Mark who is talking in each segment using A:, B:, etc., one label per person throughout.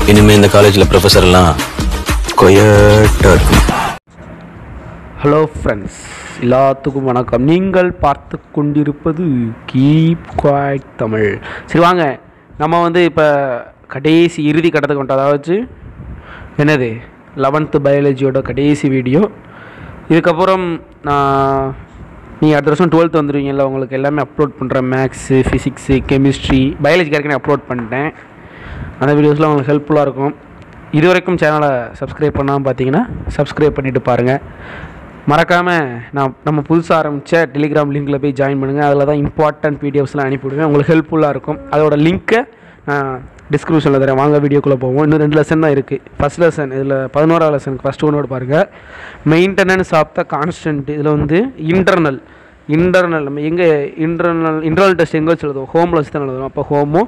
A: இனிமே இந்த காலேஜில் ப்ரொஃபஸர் எல்லாம் கொயட்டா இருக்கும்
B: ஹலோ ஃப்ரெண்ட்ஸ் எல்லாத்துக்கும் வணக்கம் நீங்கள் பார்த்து கொண்டிருப்பது கீப் குவாய்ட் தமிழ் சரி வாங்க நம்ம வந்து இப்போ கடைசி இறுதி கட்டத்துக்கு வந்துட்டோம் அதாவது என்னது லெவன்த்து பயாலஜியோட கடைசி வீடியோ இதுக்கப்புறம் நான் நீ அடுத்த வருஷம் டுவெல்த் வந்துடுவீங்கல்ல உங்களுக்கு எல்லாமே அப்லோட் பண்ணுறேன் மேக்ஸு ஃபிசிக்ஸு கெமிஸ்ட்ரி பயாலஜி ஏற்கனவே அப்லோட் பண்ணிட்டேன் அந்த வீடியோஸ்லாம் உங்களுக்கு ஹெல்ப்ஃபுல்லாக இருக்கும் இது வரைக்கும் சேனலை சப்ஸ்கிரைப் பண்ணாமல் பார்த்தீங்கன்னா சப்ஸ்கிரைப் பண்ணிவிட்டு பாருங்கள் மறக்காமல் நான் நம்ம புதுசாக ஆரம்பித்த டெலிகிராம் லிங்க்கில் போய் ஜாயின் பண்ணுங்கள் அதில் தான் இம்பார்ட்டன்ட் பிடிஎஃப்ஸ்லாம் அனுப்பிவிடுவேன் உங்களுக்கு ஹெல்ப்ஃபுல்லாக இருக்கும் அதோட லிங்க்கை நான் டிஸ்கிரிப்ஷனில் தரேன் வாங்க வீடியோக்குள்ளே போவோம் இன்னும் ரெண்டு லெசன் தான் இருக்குது ஃபஸ்ட் லெசன் இதில் பதினோராவது லெசனுக்கு ஃபஸ்ட் ஒன்னோட பாருங்கள் மெயின்டெனன்ஸ் ஆஃப் த கான்ஸ்டன்ட் இதில் வந்து இன்டர்னல் இன்டர்னல் நம்ம எங்கே இன்டர்னல் இன்டர்னல் டெஸ்ட் எங்கே வச்சு எழுதுவோம் ஹோமில் வச்சு தான் எழுதுவோம் அப்போ ஹோமோ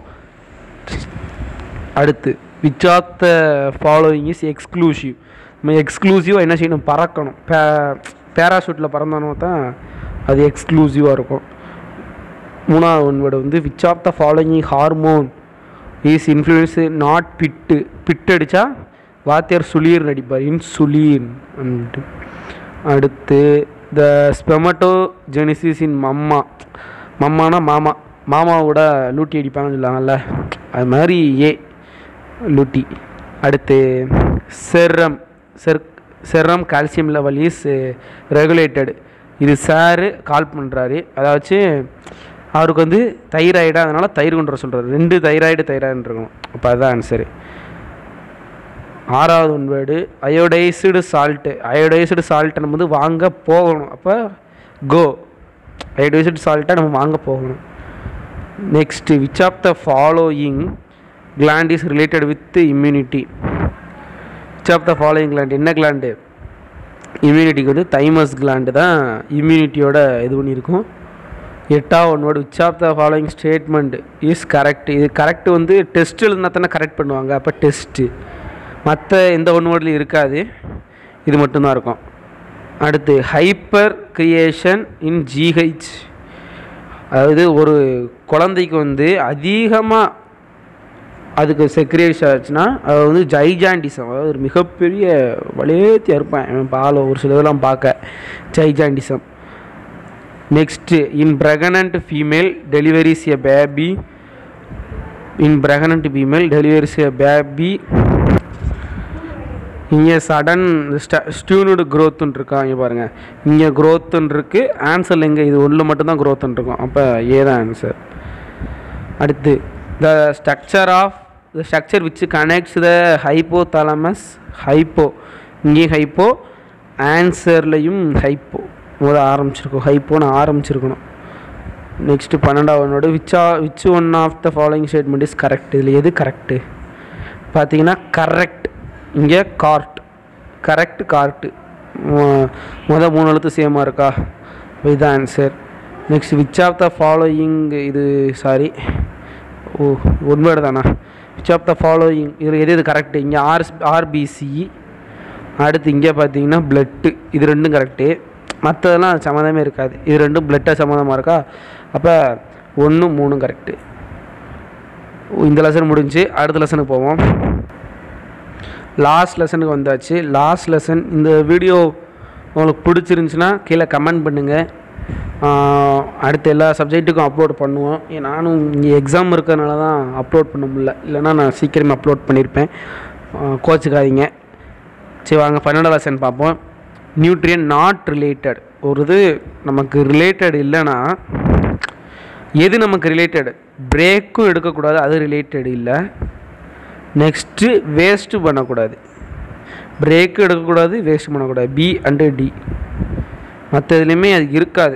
B: அடுத்து which of the following is exclusive நம்ம எக்ஸ்க்ளூசிவாக என்ன செய்யணும் பறக்கணும் பே பேராஷூட்டில் பறந்தோன்னா தான் அது எக்ஸ்க்ளூசிவாக இருக்கும் மூணாவது ஒன்வேர்டு வந்து which of the following hormone is influence not bit bit அடித்தா வாத்தியார் சுளீர் நடிப்பார் இன்சுலீன் அப்படின்ட்டு அடுத்து த ஸ்பெமட்டோ ஜெனிசிஸ் இன் மம்மா மம்மானா மாமா மாமாவோட லூட்டி அடிப்பாங்கன்னு சொல்லுவாங்கல்ல அது மாதிரி ஏ லூட்டி அடுத்து செர்ரம் செர் serum calcium level is regulated இது சாரு கால் பண்ணுறாரு அதாச்சு அவருக்கு வந்து தைராய்டா அதனால் தயிர் கொண்டு வர சொல்கிறாரு ரெண்டு தைராய்டு தைராய்டு இருக்கணும் அப்போ அதுதான் ஆன்சரு ஆறாவது one word iodised salt iodised சால்ட்டை நம்ம வந்து வாங்க போகணும் அப்போ கோ அயோடைஸ்டு சால்ட்டை நம்ம வாங்க போகணும் next which of the following gland is related with immunity which of the following gland என்ன gland இம்யூனிட்டிக்கு வந்து தைமஸ் gland தான் இம்யூனிட்டியோட இது பண்ணியிருக்கும் எட்டாவது ஒன்னோட which of the following statement is correct இது கரெக்ட் வந்து டெஸ்ட் எழுதுனா தானே கரெக்ட் பண்ணுவாங்க அப்போ டெஸ்ட்டு மற்ற எந்த ஒன் வேர்ட்லையும் இருக்காது இது மட்டும்தான் இருக்கும் அடுத்து ஹைப்பர் கிரியேஷன் இன் ஜிஹெச் அதாவது ஒரு குழந்தைக்கு வந்து அதிகமாக அதுக்கு செக்ரேஷ் ஆச்சுன்னா அது வந்து ஜைஜாண்டிசம் அதாவது ஒரு மிகப்பெரிய வலேத்தியாக இருப்பேன் அவன் பால் ஒரு சில இதெல்லாம் பார்க்க gigantism next in pregnant female delivers a baby in pregnant female delivers a baby இங்கே சடன் ஸ்டியூனோட க்ரோத்துன்னு இருக்கா இங்கே பாருங்கள் இங்கே க்ரோத்துன்னு இருக்குது ஆன்சர் எங்கே இது ஒன்று மட்டும்தான் க்ரோத்துன்னு இருக்கும் அப்போ ஏ தான் ஆன்சர் அடுத்து the structure of the structure which connects the hypothalamus hypo இங்கேயும் ஹைப்போ ஆன்சர்லையும் ஹைப்போ முதல்ல ஆரம்பிச்சிருக்கோம் ஹைப்போன்னு ஆரம்பிச்சிருக்கணும் நெக்ஸ்ட்டு பன்னெண்டாவது which ah which one of the following statement is correct இதில் எது கரெக்டு பார்த்தீங்கன்னா கரெக்ட் இங்கே கார்ட் கரெக்ட் கார்ட்டு மொதல் மூணு எழுத்து சேமாக இருக்கா இதுதான் answer next which of the following இது சாரி ஓ ஒன்வேர்டு தானா விச் ஆஃப் த ஃபாலோயிங் இது எது எது கரெக்டு இங்கே ஆர் ஆர்பிசி அடுத்து இங்கே பார்த்தீங்கன்னா பிளட்டு இது ரெண்டும் கரெக்டு மற்றதெல்லாம் சம்மந்தமே இருக்காது இது ரெண்டும் பிளட்டாக சம்மந்தமாக இருக்கா அப்போ ஒன்று மூணும் கரெக்டு இந்த லெசன் முடிஞ்சு அடுத்த லெசனுக்கு போவோம் லாஸ்ட் லெசனுக்கு வந்தாச்சு லாஸ்ட் லெசன் இந்த வீடியோ உங்களுக்கு பிடிச்சிருந்துச்சுன்னா கீழே கமெண்ட் பண்ணுங்கள் அடுத்த எல்லா சப்ஜெக்ட்டுக்கும் அப்லோட் பண்ணுவோம் ஏன் நானும் இங்கே எக்ஸாம் இருக்கிறதுனால தான் அப்லோட் பண்ண முடியல இல்லைன்னா நான் சீக்கிரமே அப்லோட் பண்ணியிருப்பேன் கோச்சுக்காதீங்க சரி வாங்க பன்னெண்டாம் லெசன் பார்ப்போம் நியூட்ரியன் நாட் ரிலேட்டட் ஒரு இது நமக்கு ரிலேட்டட் இல்லைன்னா எது நமக்கு ரிலேட்டட் பிரேக்கும் எடுக்கக்கூடாது அது ரிலேட்டட் இல்லை நெக்ஸ்ட்டு வேஸ்ட்டு பண்ணக்கூடாது பிரேக்கு எடுக்கக்கூடாது வேஸ்ட் பண்ணக்கூடாது பி அண்டு டி மற்ற இதுலேயுமே அது இருக்காது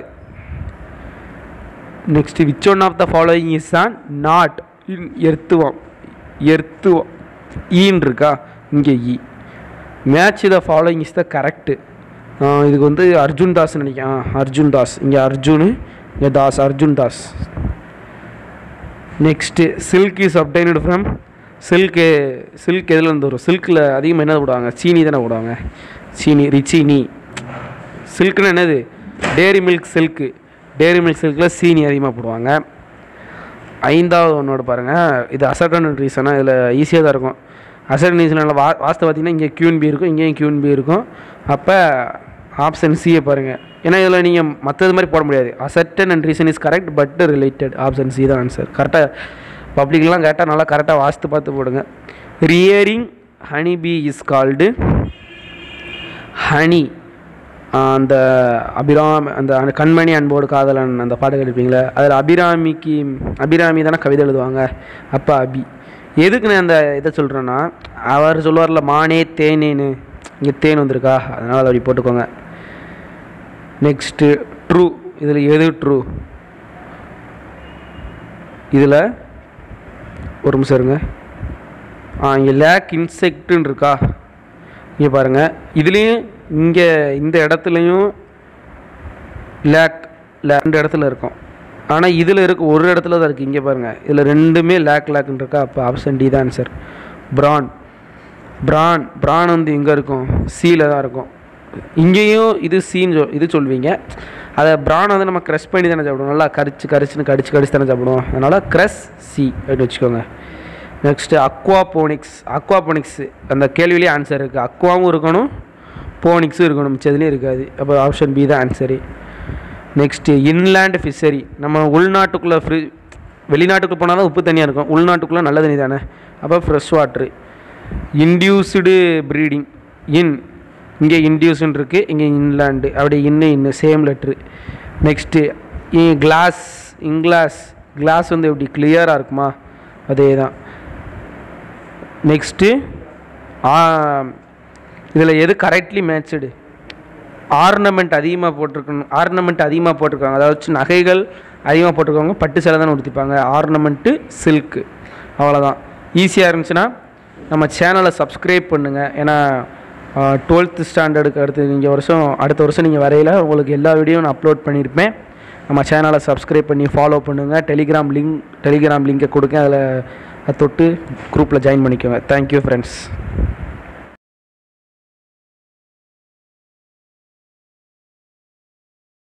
B: next which one of the following is an not in earthworm earthworm ஈன் இருக்கா இங்கே E match the following is the correct இதுக்கு வந்து அர்ஜுன் தாஸ் நினைக்கிறேன் ஆ அர்ஜுன் தாஸ் இங்கே அர்ஜுனு இங்கே Das Arjun Das next silk is obtained from silk silk எதுலேருந்து வரும் சில்கில் அதிகமாக என்ன போடுவாங்க சீனி தானே போடுவாங்க சீனி ரிச்சீனி சில்க்குன்னு என்னது dairy milk silk dairy milk சில்கில் சீனி அதிகமாக போடுவாங்க ஐந்தாவது ஒன்றோட பாருங்கள் இது அசர்டன் ரீசனாக இதில் ஈஸியாக தான் இருக்கும் அசட் நீச்சலில் வா வாஸ்து பார்த்தீங்கன்னா இங்கே கியூன் பி இருக்கும் இங்கேயும் கியூன் பி இருக்கும் அப்போ ஆப்ஷன் சியை பாருங்கள் ஏன்னா இதில் நீங்கள் மற்றது மாதிரி போட முடியாது assertion and reason is correct but related option C தான் ஆன்சர் கரெக்டாக பப்ளிக்லாம் கேட்டால் நல்லா கரெக்டாக வாஸ்து பார்த்து போடுங்க rearing honey bee is called honey அந்த அபிராம் அந்த அந்த கண்மணி அன்போடு காதலன் அந்த பாட்டு கேட்டிருப்பீங்களே அதில் அபிராமிக்கு அபிராமி தானே கவிதை எழுதுவாங்க அப்பா அபி எதுக்கு நான் அந்த இதை சொல்கிறேன்னா அவர் சொல்லுவார்ல மானே தேனேன்னு இங்கே தேன் வந்திருக்கா அதனால் அதை அப்படி போட்டுக்கோங்க நெக்ஸ்ட்டு ட்ரூ இதில் எது ட்ரூ இதில் ஒரு நிமிஷம் இருங்க ஆ இங்கே லேக் இன்செக்ட்டுன்னு இருக்கா இங்கே பாருங்கள் இதுலேயும் இங்கே இந்த இடத்துலையும் லேக் ரெண்டு இடத்துல இருக்கும் ஆனால் இதில் இருக்க ஒரு இடத்துல தான் இருக்குது இங்கே பாருங்கள் இதில் ரெண்டுமே லேக் லேக்னு இருக்கா அப்போ ஆப்ஷன் டி தான் ஆன்சர் பிரான் பிரான் பிரான் வந்து எங்கே இருக்கும் சீல தான் இருக்கும் இங்கேயும் இது சீன் சொல் இது சொல்வீங்க அதை பிரான் வந்து நம்ம க்ரஷ் பண்ணி தானே சாப்பிடுவோம் நல்லா கரிச்சு கரிச்சுன்னு கடிச்சு கடிச்சு தானே சாப்பிடுவோம் அதனால் க்ரஷ் சி அப்படின்னு வச்சுக்கோங்க நெக்ஸ்ட்டு அக்வாபோனிக்ஸ் அக்வாபோனிக்ஸ் அந்த கேள்வியிலே ஆன்சர் இருக்குது அக்வாவும் இருக்கணும் போனிக்ஸும் இருக்கணும் மிச்சதுலேயும் இருக்காது அப்போ ஆப்ஷன் பி தான் ஆன்சரு நெக்ஸ்ட்டு இன்லேண்ட் ஃபிஷரி நம்ம உள்நாட்டுக்குள்ளே ஃப்ரி வெளிநாட்டுக்குள்ளே போனால் தான் உப்பு தண்ணியாக இருக்கும் உள்நாட்டுக்குள்ளே நல்ல தண்ணி தானே அப்போ fresh water induced breeding in இங்கே இன்டியூஸ்ன்னு இருக்குது இங்கே இன்லேண்டு அப்படி இன்னு இன்னு சேம் லெட்ரு நெக்ஸ்ட்டு கிளாஸ் இங்கிளாஸ் கிளாஸ் வந்து எப்படி கிளியராக இருக்குமா அதே தான் நெக்ஸ்ட்டு இதில் எது கரெக்ட்லி மேட்சடு ஆர்னமெண்ட் அதிகமாக போட்டிருக்கணும் ஆர்னமெண்ட் அதிகமாக போட்டிருக்காங்க அதாவது நகைகள் அதிகமாக போட்டிருக்கவங்க பட்டு சேலை தானே உடுத்திப்பாங்க ஆர்னமெண்ட்டு சில்க்கு அவ்வளோதான் ஈஸியாக இருந்துச்சுன்னா நம்ம சேனலை சப்ஸ்கிரைப் பண்ணுங்கள் ஏன்னா டுவெல்த்து ஸ்டாண்டர்டுக்கு அடுத்து நீங்கள் வருஷம் அடுத்த வருஷம் நீங்கள் வரையில் உங்களுக்கு எல்லா வீடியோவும் நான் அப்லோட் பண்ணியிருப்பேன் நம்ம சேனலை சப்ஸ்கிரைப் பண்ணி ஃபாலோ பண்ணுங்கள் டெலிகிராம் லிங்க் டெலிகிராம் லிங்கை கொடுங்க அதில் தொட்டு குரூப்பில் ஜாயின் பண்ணிக்கோங்க தேங்க்யூ ஃப்ரெண்ட்ஸ்